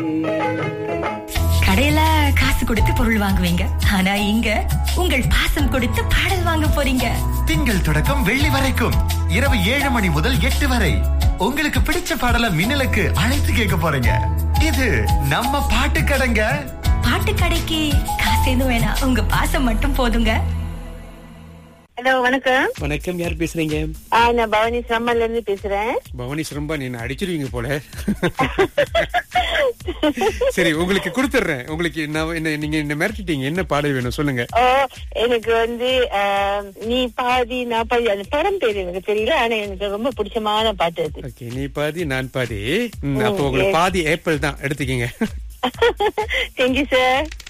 கடையில காசு கொடுத்து பொருள் வாங்குவீங்க ஆனா இங்க உங்கள் பாசம் கொடுத்து பாடல் வாங்க போறீங்க திங்கள் தொடக்கம் வெள்ளி வரைக்கும் இரவு ஏழு மணி முதல் எட்டு வரை உங்களுக்கு பிடிச்ச பாடல மின்னலுக்கு அழைத்து கேட்க போறீங்க இது நம்ம பாட்டு கடைங்க பாட்டு கடைக்கு காசு எதுவும் வேணாம் உங்க பாசம் மட்டும் போதுங்க ஹலோ வணக்கம் வணக்கம் யார் பேசுறீங்க ஆ, நான் பவானி சம்மல்ல இருந்து பேசுறேன் பவானி சிரம்பா நீ என்ன அடிச்சிருவீங்க போல சரி உங்களுக்கு கொடுத்துட்றேன் உங்களுக்கு நான் என்ன நீங்க என்ன மிரட்டிட்டீங்க என்ன பாடல் வேணும் சொல்லுங்க ஓ எனக்கு வந்து ஆ, நீ பாதி நான் பாதி அந்த படம் பேர் எனக்கு தெரியல ஆனா எனக்கு ரொம்ப பிடிச்சமான பாட்டு அது ஓகே நீ பாதி நான் பாதி ம், அப்போ உங்களுக்கு பாதி ஏப்ரல் தான் எடுத்துக்கீங்க தேங்க்யூ சார்